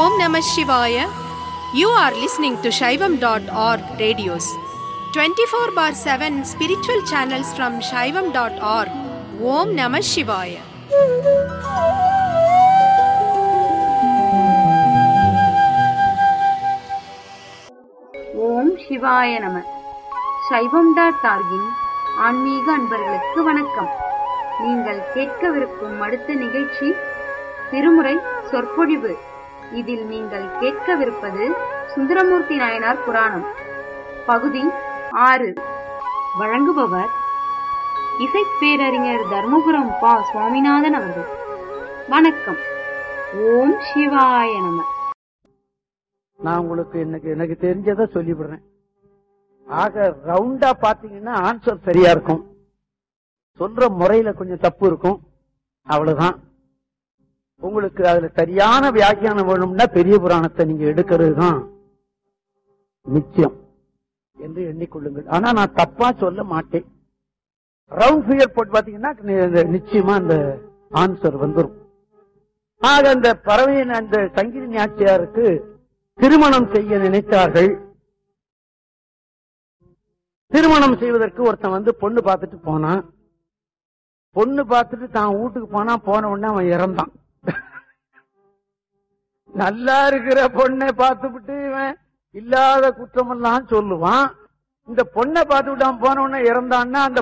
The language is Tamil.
Om Namah Shivaya. You are listening to Shaivam.org radios. 24 bar 7 spiritual channels from Shaivam.org. Om Namah Shivaya. ஓம் சிவாய நம சைவம் டாட் டார்கின் ஆன்மீக அன்பர்களுக்கு வணக்கம் நீங்கள் கேட்கவிருக்கும் அடுத்த நிகழ்ச்சி திருமுறை சொற்பொழிவு இதில் நீங்கள் கேட்கவிருப்பது சுந்தரமூர்த்தி நாயனார் புராணம் பகுதி ஆறு வழங்குபவர் இசைப்பேரறிஞர் தர்மபுரம் பா சுவாமிநாதன் அவர்கள் வணக்கம் ஓம் சிவாய நம நான் உங்களுக்கு எனக்கு எனக்கு தெரிஞ்சதை சொல்லிவிடுறேன் ஆக ரவுண்டா பாத்தீங்கன்னா ஆன்சர் சரியா இருக்கும் சொல்ற முறையில கொஞ்சம் தப்பு இருக்கும் அவ்வளவுதான் உங்களுக்கு அதுல சரியான வியாக்கியானம் வேணும்னா பெரிய புராணத்தை நீங்க எடுக்கிறது தான் நிச்சயம் என்று எண்ணிக்கொள்ளுங்கள் ஆனா நான் தப்பா சொல்ல மாட்டேன் ரவுண்ட் ஃபிகர் போட்டு பாத்தீங்கன்னா நி- நிச்சயமா அந்த ஆன்சர் வந்துரும் ஆக அந்த பறவையின் அந்த சங்கீத நாச்சியாருக்கு திருமணம் செய்ய நினைத்தார்கள் திருமணம் செய்வதற்கு ஒருத்தன் வந்து பொண்ணு பார்த்துட்டு போனான் பொண்ணு பார்த்துட்டு தான் வீட்டுக்கு போனா போன உடனே அவன் இறந்தான் நல்லா இருக்கிற பொண்ணை பார்த்துவிட்டு இவன் இல்லாத குற்றமெல்லாம் சொல்லுவான் இந்த பொண்ணை பார்த்துட்டு அவன் போன உடனே இறந்தான்னா அந்த